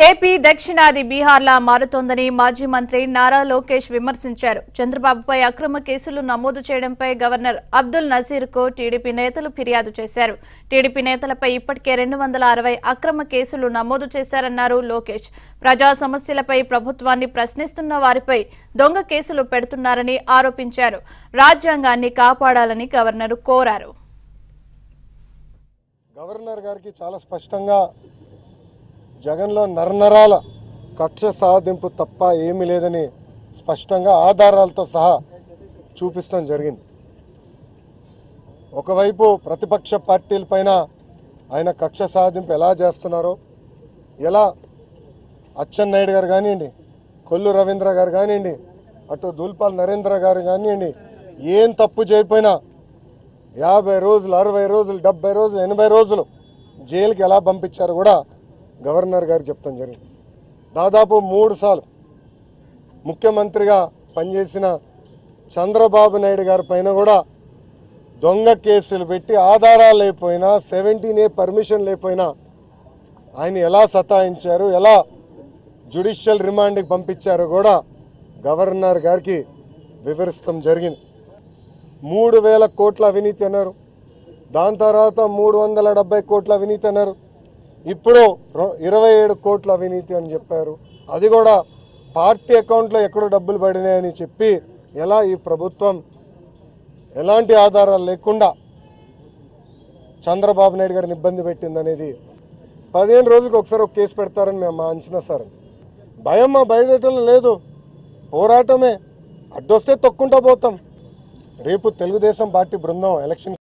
AP దక్షిణాది బీహార్లా మారుతోందని మాజీ మంత్రి నారా లోకేష్ విమర్శించారు చంద్రబాబుపై అక్రమ కేసులు నమోదు చేయడంపై గవర్నర్ అబ్దుల్ నజీర్ కు టీడీపీ నేతలు ఫిర్యాదు చేశారు టీడీపీ నేతలపై ఇప్పటికే రెండు వందల అరవై అక్రమ కేసులు నమోదు చేశారన్నారు లోకేష్ ప్రజా సమస్యలపై ప్రభుత్వాన్ని ప్రశ్నిస్తున్న వారిపై దొంగ కేసులు పెడుతున్నారని ఆరోపించారు రాజ్యాంగాన్ని కాపాడాలని గవర్నర్ కోరారు గవర్నర్ గారికి చాలా స్పష్టంగా జగన్లో నరనరాల కక్ష సాధింపు తప్ప ఏమీ లేదని స్పష్టంగా ఆధారాలతో సహా చూపిస్తాం జరిగింది ఒకవైపు ప్రతిపక్ష పార్టీలపైన ఆయన కక్ష సాధింపు ఎలా చేస్తున్నారో ఎలా అచ్చెన్నాయుడు గారు కానివ్వండి కొల్లు రవీంద్ర గారు కానివ్వండి అటు దూల్పాల్ నరేంద్ర గారు కానివ్వండి ఏం తప్పు చేయకపోయినా యాభై రోజులు అరవై రోజులు డెబ్బై రోజులు ఎనభై రోజులు జైలుకి ఎలా పంపించారో కూడా గవర్నర్ గారు చెప్తాం జరిగింది దాదాపు మూడు సార్లు ముఖ్యమంత్రిగా పనిచేసిన చంద్రబాబు నాయుడు గారి పైన కూడా దొంగ కేసులు పెట్టి ఆధారాలు లేకపోయినా సెవెంటీన్ ఏ పర్మిషన్ లేకపోయినా ఆయన ఎలా సతాయించారు ఎలా జ్యుడిషియల్ రిమాండ్కి పంపించారో కూడా గవర్నర్ గారికి వివరిస్తాం జరిగింది మూడు వేల కోట్ల అవినీతి అన్నారు దాని తర్వాత మూడు వందల డెబ్బై కోట్ల అవినీతి అన్నారు ఇప్పుడు రొ- ఇరవై ఏడు కోట్ల అవినీతి అని చెప్పారు అది కూడా పార్టీ అకౌంట్లో ఎక్కడో డబ్బులు పడినాయని చెప్పి ఎలా ఈ ప్రభుత్వం ఎలాంటి ఆధారాలు లేకుండా చంద్రబాబు నాయుడు గారిని ఇబ్బంది పెట్టిందనేది పదిహేను రోజులకు ఒకసారి ఒక కేసు పెడతారని మేము మా అంచనా సార్ భయం మా బయటలో లేదు పోరాటమే అడ్డొస్తే తొక్కుంటా పోతాం రేపు తెలుగుదేశం పార్టీ బృందం ఎలక్షన్